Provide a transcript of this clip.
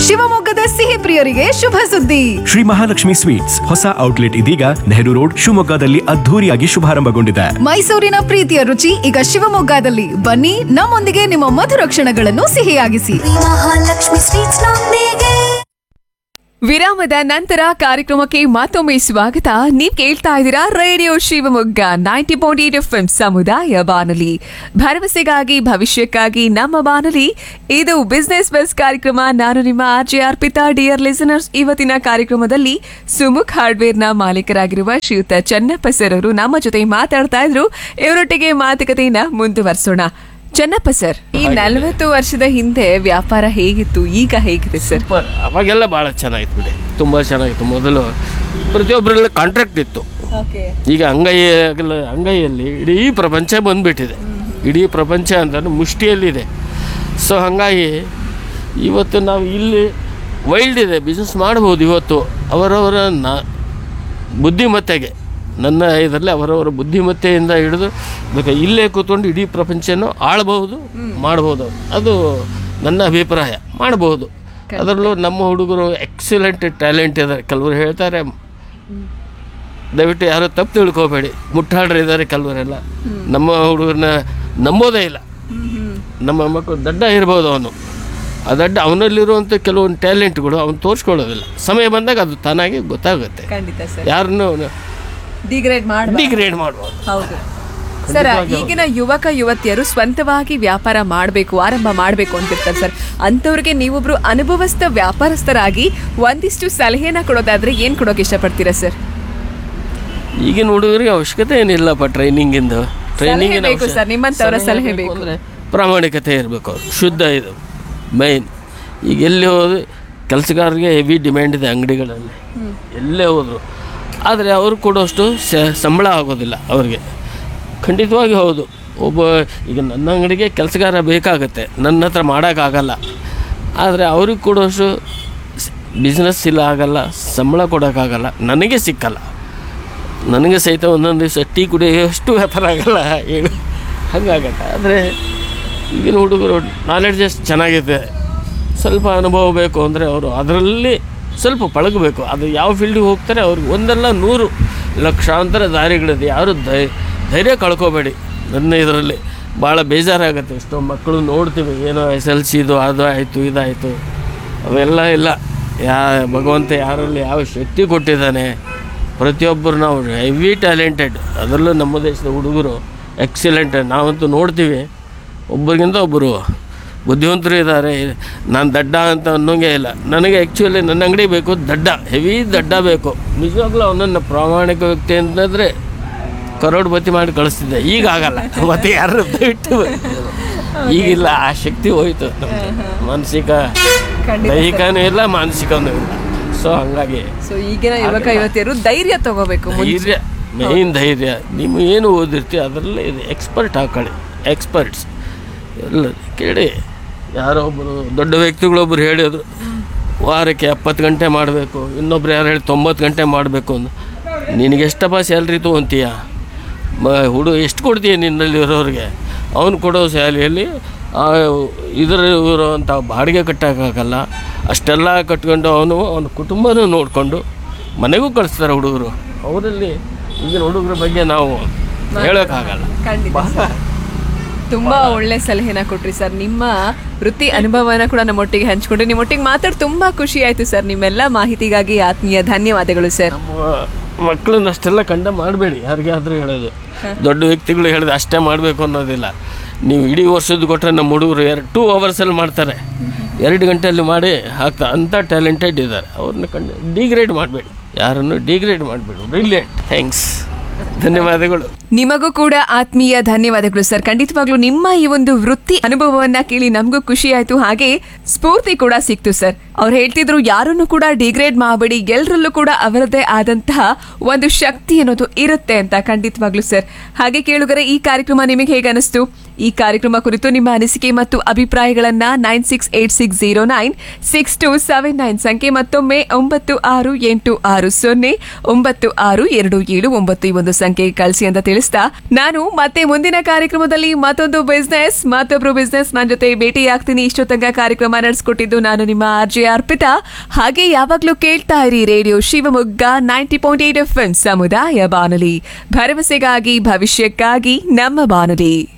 ಶಿವಮೊಗ್ಗದ ಸಿಹಿ ಪ್ರಿಯರಿಗೆ ಶುಭ ಸುದ್ದಿ ಶ್ರೀ ಮಹಾಲಕ್ಷ್ಮಿ ಸ್ವೀಟ್ಸ್ ಹೊಸ ಔಟ್ಲೆಟ್ ಇದೀಗ ನೆಹರು ರೋಡ್ ಶಿವಮೊಗ್ಗದಲ್ಲಿ ಅದ್ಧೂರಿಯಾಗಿ ಶುಭಾರಂಭಗೊಂಡಿದೆ ಮೈಸೂರಿನ ಪ್ರೀತಿಯ ರುಚಿ ಈಗ ಶಿವಮೊಗ್ಗದಲ್ಲಿ ಬನ್ನಿ ನಮ್ಮೊಂದಿಗೆ ನಿಮ್ಮ ಮಧುರ ಕ್ಷಣಗಳನ್ನು ಸಿಹಿಯಾಗಿಸಿ ಮಹಾಲಕ್ಷ್ಮಿ ಸ್ವೀಟ್ಸ್ ನೊಂದಿಗೆ ವಿರಾಮದ ನಂತರ ಕಾರ್ಯಕ್ರಮಕ್ಕೆ ಮತ್ತೊಮ್ಮೆ ಸ್ವಾಗತ ನೀವ್ ಕೇಳ್ತಾ ಇದ್ದೀರಾ radio Shivamogga ninety point eight F ಸಮುದಾಯ ಬಾನುಲಿ ಭರವಸೆಗಾಗಿ ಭವಿಷ್ಯಕ್ಕಾಗಿ ನಮ್ಮ ಬಾನುಲಿ ಇದು ಬಿಸ್ನೆಸ್ ಬಸ್ ಕಾರ್ಯಕ್ರಮ ನಾನು ನಿಮ್ಮ R J Arpita dear listeners ಇವತ್ತಿನ ಕಾರ್ಯಕ್ರಮದಲ್ಲಿ ಸುಮುಖ್ ಹಾರ್ಡ್ವೇರ್ನ ಮಾಲೀಕರಾಗಿರುವ ಶ್ರೀಯುತ ಚನ್ನಪ್ಪ ಸರ್ ಅವರು ನಮ್ಮ ಜೊತೆ ಮಾತಾಡ್ತಾ ಇದ್ರು ಇವರೊಟ್ಟಿಗೆ ಮಾತುಕತೆಯನ್ನ ಮುಂದುವರಿಸೋಣ ಚನ್ನಪ್ಪ ಸರ್ ಈ ನಲವತ್ತು ವರ್ಷದ ಹಿಂದೆ ವ್ಯಾಪಾರ ಹೇಗಿತ್ತು ಈಗ ಹೇಗಿದೆ ಸರ್ ಸೂಪರ್ ಅವಾಗೆಲ್ಲ ಭಾಳ ಚೆನ್ನಾಗಿತ್ತು ಬಿಡಿ ತುಂಬ ಚೆನ್ನಾಗಿತ್ತು ಮೊದಲು ಪ್ರತಿಯೊಬ್ಬರೆಲ್ಲ ಕಾಂಟ್ರಾಕ್ಟ್ ಇತ್ತು ಈಗ ಅಂಗೈ ಅಂಗೈಯಲ್ಲಿ ಇಡೀ ಪ್ರಪಂಚ ಬಂದ್ಬಿಟ್ಟಿದೆ ಇಡೀ ಪ್ರಪಂಚ ಅಂತ ಮುಷ್ಟಿಯಲ್ಲಿದೆ ಸೊ ಹಾಗಾಗಿ ಇವತ್ತು ನಾವು ಇಲ್ಲಿ ವೈಲ್ಡ್ ಇದೆ ಬಿಸ್ನೆಸ್ ಮಾಡ್ಬೋದು ಇವತ್ತು ಅವರವರ ನ ಬುದ್ಧಿಮತ್ತೆಗೆ ನನ್ನ ಇದರಲ್ಲಿ ಅವರವರ ಬುದ್ಧಿಮತ್ತೆಯಿಂದ ಹಿಡಿದು ಬೇಕಾ ಇಲ್ಲೇ ಕೂತ್ಕೊಂಡು ಇಡೀ ಪ್ರಪಂಚನೂ ಆಳ್ಬಹುದು ಮಾಡ್ಬೋದು ಅದು ನನ್ನ ಅಭಿಪ್ರಾಯ ಮಾಡ್ಬೋದು ಅದರಲ್ಲೂ ನಮ್ಮ ಹುಡುಗರು ಎಕ್ಸಲೆಂಟ್ ಟ್ಯಾಲೆಂಟ್ ಇದ್ದಾರೆ ಕೆಲವರು ಹೇಳ್ತಾರೆ ದಯವಿಟ್ಟು ಯಾರು ತಪ್ಪು ತಿಳ್ಕೊಬೇಡಿ ಮುಟ್ಟಾಡ್ರು ಇದ್ದಾರೆ ಕೆಲವರೆಲ್ಲ ನಮ್ಮ ಹುಡುಗರನ್ನ ನಂಬೋದೇ ಇಲ್ಲ ನಮ್ಮ ಮಕ್ಕಳು ದಡ್ಡ ಇರ್ಬೋದು ಅವನು ಆ ದಡ್ಡ ಅವನಲ್ಲಿರುವಂಥ ಕೆಲವೊಂದು ಟ್ಯಾಲೆಂಟ್ಗಳು ಅವನು ತೋರಿಸ್ಕೊಳ್ಳೋದಿಲ್ಲ ಸಮಯ ಬಂದಾಗ ಅದು ತಾನಾಗಿ ಗೊತ್ತಾಗುತ್ತೆ ಖಂಡಿತ ಸರ್ ಯಾರನ್ನು ಡಿಗ್ರೇಡ್ ಮಾಡಿ ಡಿಗ್ರೇಡ್ ಮಾಡ್ಬೋದು ಹೌದು ಸರ್ ಈಗಿನ ಯುವಕ ಯುವತಿಯರು ಸ್ವಂತವಾಗಿ ವ್ಯಾಪಾರ ಮಾಡಬೇಕು ಆರಂಭ ಮಾಡಬೇಕು ಅಂತಿರ್ತಾರೆ ಸರ್ ಅಂಥವ್ರಿಗೆ ನೀವೊಬ್ರು ಅನುಭವಸ್ಥ ವ್ಯಾಪಾರಸ್ಥರಾಗಿ ಒಂದಿಷ್ಟು ಸಲಹೆನ ಕೊಡೋದಾದ್ರೆ ಏನ್ ಕೊಡೋಕೆ ಇಷ್ಟಪಡ್ತೀರಾ ಸರ್ ಈಗಿನ ಹುಡುಗರಿಗೆ ಅವಶ್ಯಕತೆ ಏನಿಲ್ಲಪ್ಪ ಟ್ರೈನಿಂಗಿಂದು ಟ್ರೈನಿಂಗಿನ ಬೇಕು ಅವಶ್ಯ- ಸರ್, ನಿಮ್ಮಂಥವರ ಸಲಹೆ ಬೇಕು. ಅಂದ್ರೆ ಪ್ರಾಮಾಣಿಕತೆ ಇರಬೇಕು ಅವ್ರು ಶುದ್ಧ ಇದು ಮೈನ್ ಈಗ ಎಲ್ಲಿ ಹೋದ್ರೆ ಕೆಲಸಗಾರರಿಗೆ ಹೆವಿ ಡಿಮ್ಯಾಂಡ್ ಇದೆ ಅಂಗಡಿಗಳಲ್ಲಿ ಎಲ್ಲೇ ಹೋದ್ರು ಆದರೆ ಅವರು ಕೊಡೋಷ್ಟು ಸ- ಸಂಬಳ ಆಗೋದಿಲ್ಲ ಅವ್ರಿಗೆ ಖಂಡಿತವಾಗಿ ಹೌದು ಒಬ್ಬ ಈಗ ನನ್ನ ಅಂಗಡಿಗೆ ಕೆಲಸಗಾರ ಬೇಕಾಗತ್ತೆ ನನ್ನ ಹತ್ರ ಮಾಡೋಕ್ಕಾಗಲ್ಲ ಆದರೆ ಅವ್ರಿಗೆ ಕೊಡೋಷ್ಟು ಬಿಸ್ನೆಸ್ ಇಲ್ಲ ಆಗಲ್ಲ ಸಂಬಳ ಕೊಡೋಕ್ಕಾಗಲ್ಲ ನನಗೆ ಸಿಕ್ಕಲ್ಲ ನನಗೆ ಸಹಿತ ಒಂದೊಂದು ದಿವಸ ಟೀ ಕುಡಿಯೋಷ್ಟು ವ್ಯಾಪಾರ ಆಗಲ್ಲ ಹೇಳು ಹಾಗಾಗತ್ತೆ ಆದರೆ ಈಗಿನ ಹುಡುಗರು ನಾಲೆಡ್ಜ್ ಎಷ್ಟು ಚೆನ್ನಾಗಿದೆ ಸ್ವಲ್ಪ ಅನುಭವ ಬೇಕು ಅಂದರೆ ಅವರು ಅದರಲ್ಲಿ ಸ್ವಲ್ಪ ಪಳಗಬೇಕು ಅದು ಯಾವ ಫೀಲ್ಡಿಗೆ ಹೋಗ್ತಾರೆ ಅವ್ರಿಗೆ ಒಂದಲ್ಲ ನೂರು ಲಕ್ಷಾಂತರ ದಾರಿಗಳಿದೆ ಯಾರು ಧೈ ಧೈರ್ಯ ಕಳ್ಕೊಬೇಡಿ ನನ್ನ ಇದರಲ್ಲಿ ಭಾಳ ಬೇಜಾರಾಗುತ್ತೆ ಎಷ್ಟೋ ಮಕ್ಕಳು ನೋಡ್ತೀವಿ ಏನೋ ಎಸ್ ಎಲ್ ಸಿದು ಅದು ಆಯಿತು ಇದಾಯಿತು ಅವೆಲ್ಲ ಇಲ್ಲ ಯಾ ಭಗವಂತ ಯಾರಲ್ಲಿ ಯಾವ ಶಕ್ತಿ ಕೊಟ್ಟಿದ್ದಾನೆ ಪ್ರತಿಯೊಬ್ಬರು ನಾವು ಹೆವಿ ಟ್ಯಾಲೆಂಟೆಡ್ ಅದರಲ್ಲೂ ನಮ್ಮ ದೇಶದ ಹುಡುಗರು ಎಕ್ಸಿಲೆಂಟ್ ನಾವಂತೂ ನೋಡ್ತೀವಿ ಒಬ್ಬರಿಗಿಂತ ಒಬ್ಬರು ಬುದ್ಧಿವಂತರು ಇದ್ದಾರೆ ನಾನು ದಡ್ಡ ಅಂತ ಅನ್ನೋಂಗೆ ಇಲ್ಲ ನನಗೆ ಆ್ಯಕ್ಚುಲಿ ನನ್ನ ಅಂಗಡಿ ಬೇಕು ದಡ್ಡ ಹೆವಿ ದಡ್ಡ ಬೇಕು ನಿಜವಾಗ್ಲೂ ಅವನನ್ನು ಪ್ರಾಮಾಣಿಕ ವ್ಯಕ್ತಿ ಅಂತಂದರೆ ಕರೋಡ್ಪತಿ ಮಾಡಿ ಕಳಿಸ್ತಿದ್ದೆ ಈಗ ಆಗಲ್ಲ ಮತ್ತೆ ಯಾರು ಬಿಟ್ಟು ಈಗಿಲ್ಲ ಆ ಶಕ್ತಿ ಹೋಯ್ತು ನಮ್ದು. ಮಾನಸಿಕ ದೈಹಿಕನೂ ಇಲ್ಲ ಮಾನಸಿಕನೂ ಇಲ್ಲ ಸೊ ಹಂಗಾಗಿ ಸೊ ಈಗಿನ ಯುವಕ ಯುವತಿಯರು ಧೈರ್ಯ ತಗೋಬೇಕು ಧೈರ್ಯ ಮೇನ್ ಧೈರ್ಯ ನೀವು ಏನು ಓದಿರ್ತೀವಿ ಅದರಲ್ಲೇ ಇದೆ ಎಕ್ಸ್ಪರ್ಟ್ ಹಾಕೊಳ್ಳಿ ಎಕ್ಸ್ಪರ್ಟ್ಸ್ ಎಲ್ಲ ಕೇಳಿ ಯಾರೋ ಒಬ್ಬರು ದೊಡ್ಡ ವ್ಯಕ್ತಿಗಳೊಬ್ಬರು ಹೇಳಿದ್ರು ವಾರಕ್ಕೆ ಎಪ್ಪತ್ತು ಗಂಟೆ ಮಾಡಬೇಕು ಇನ್ನೊಬ್ರು ಯಾರು ಹೇಳಿ ತೊಂಬತ್ತು ಗಂಟೆ ಮಾಡಬೇಕು ಅಂತ ನಿನಗೆ ಎಷ್ಟಪ್ಪ ಸ್ಯಾಲ್ರಿ ತೊಗೊಂತೀಯ ಮ ಹುಡು ಎಷ್ಟು ಕೊಡ್ತೀಯ ನಿನ್ನಲ್ಲಿ ಇರೋರಿಗೆ ಅವನು ಕೊಡೋ ಸ್ಯಾಲ್ರಿಯಲ್ಲಿ ಇದರ ಇರುವಂಥ ಬಾಡಿಗೆ ಕಟ್ಟೋಕ್ಕಾಗಲ್ಲ ಅಷ್ಟೆಲ್ಲ ಕಟ್ಕೊಂಡು ಅವನು ಅವನ ಕುಟುಂಬನೂ ನೋಡಿಕೊಂಡು ಮನೆಗೂ ಕಳಿಸ್ತಾರೆ ಹುಡುಗರು ಅವರಲ್ಲಿ ಈಗಿನ ಹುಡುಗರ ಬಗ್ಗೆ ನಾವು ಹೇಳೋಕ್ಕಾಗಲ್ಲ ಖಂಡಿತ ತುಂಬಾ ಒಳ್ಳೆ ಸಲಹೆನ ಕೊಟ್ರಿ ಸರ್ ನಿಮ್ಮ ವೃತ್ತಿ ಅನುಭವನ ಕೂಡ ನಮ್ಮೊಟ್ಟಿಗೆ ಹಂಚ್ಕೊಂಡ್ರಿ ನಿಮ್ಮೊಟ್ಟಿಗೆ ಮಾತಾಡಿ ತುಂಬಾ ಖುಷಿ ಆಯ್ತು ಸರ್ ನಿಮ್ಮೆಲ್ಲ ಮಾಹಿತಿಗಾಗಿ ಆತ್ಮೀಯ ಧನ್ಯವಾದಗಳು ಸರ್ ನಮ್ಮ ಮಕ್ಕಳನ್ನ ಅಷ್ಟೆಲ್ಲ ಕಂಡ ಮಾಡಬೇಡಿ ಯಾರಿಗಾದ್ರೂ ಹೇಳೋದು ದೊಡ್ಡ ವ್ಯಕ್ತಿಗಳು ಹೇಳಿದ್ರೆ ಅಷ್ಟೇ ಮಾಡಬೇಕು ಅನ್ನೋದಿಲ್ಲ ನೀವು ಇಡೀ ವರ್ಷದ ಕೊಟ್ಟರೆ ನಮ್ಮ ಹುಡುಗರು ಎರಡು ಟೂ ಅವರ್ಸಲ್ಲಿ ಮಾಡ್ತಾರೆ ಎರಡು ಗಂಟೆಯಲ್ಲಿ ಮಾಡಿ ಹಾಕ್ತಾ ಅಂಥ ಟ್ಯಾಲೆಂಟೆಡ್ ಇದ್ದಾರೆ ಅವ್ರನ್ನ ಕಂಡು ಡಿಗ್ರೇಡ್ ಮಾಡಬೇಡಿ ಯಾರನ್ನು ಡಿಗ್ರೇಡ್ ಮಾಡಬೇಡಿ ಬ್ರಿಲಿಯಂಟ್ ಥ್ಯಾಂಕ್ಸ್ ಧನ್ಯವಾದಗಳು ನಿಮಗೂ ಕೂಡ ಆತ್ಮೀಯ ಧನ್ಯವಾದಗಳು ಸರ್ ಖಂಡಿತವಾಗ್ಲೂ ನಿಮ್ಮ ಈ ಒಂದು ವೃತ್ತಿ ಅನುಭವವನ್ನ ಕೇಳಿ ನಮಗೂ ಖುಷಿ ಆಯ್ತು ಹಾಗೆ ಸ್ಫೂರ್ತಿ ಕೂಡ ಸಿಕ್ತು ಸರ್ ಅವ್ರು ಹೇಳ್ತಿದ್ರು ಯಾರನ್ನು ಕೂಡ ಡಿಗ್ರೇಡ್ ಮಾಡಬೇಡಿ ಎಲ್ಲರಲ್ಲೂ ಕೂಡ ಅವರದೇ ಆದಂತಹ ಒಂದು ಶಕ್ತಿ ಅನ್ನೋದು ಇರುತ್ತೆ ಅಂತ ಖಂಡಿತವಾಗ್ಲೂ ಸರ್ ಹಾಗೆ ಕೇಳುಗರೆ ಈ ಕಾರ್ಯಕ್ರಮ ನಿಮಗೆ ಹೇಗೆ ಅನಿಸ್ತು ಈ ಕಾರ್ಯಕ್ರಮ ಕುರಿತು ನಿಮ್ಮ ಅನಿಸಿಕೆ ಮತ್ತು ಅಭಿಪ್ರಾಯಗಳನ್ನ nine six eight six zero nine six two seven nine ಸಂಖ್ಯೆ ಮತ್ತೊಮ್ಮೆ ಒಂಬತ್ತು ಆರು ಎಂಟು ಆರು ಸೊನ್ನೆ ಒಂಬತ್ತು ಆರು ಎರಡು ಏಳು ಒಂಬತ್ತು ಈ ಒಂದು ಒಂದು ಸಂಖ್ಯೆ ಕಳಿಸಿ ಅಂತ ತಿಳಿಸ್ತಾ ನಾನು ಮತ್ತೆ ಮುಂದಿನ ಕಾರ್ಯಕ್ರಮದಲ್ಲಿ ಮತ್ತೊಂದು ಬಿಸ್ನೆಸ್ ಮತ್ತೊಬ್ರು ಬಿಸ್ನೆಸ್ ನನ್ನ ಜೊತೆ ಭೇಟಿ ಆಗ್ತೀನಿ ಇಷ್ಟು ತನಕ ಕಾರ್ಯಕ್ರಮ ನಡೆಸ್ಕೊಟ್ಟಿದ್ದು ನಾನು ನಿಮ್ಮ ಆರ್ ಜೆ ಅರ್ಪಿತಾ ಹಾಗೆ ಯಾವಾಗ್ಲೂ ಕೇಳ್ತಾ ಇರಿ radio Shivamogga ninety point eight F ಸಮುದಾಯ ಬಾನುಲಿ ಭರವಸೆಗಾಗಿ ಭವಿಷ್ಯಕ್ಕಾಗಿ ನಮ್ಮ ಬಾನುಲಿ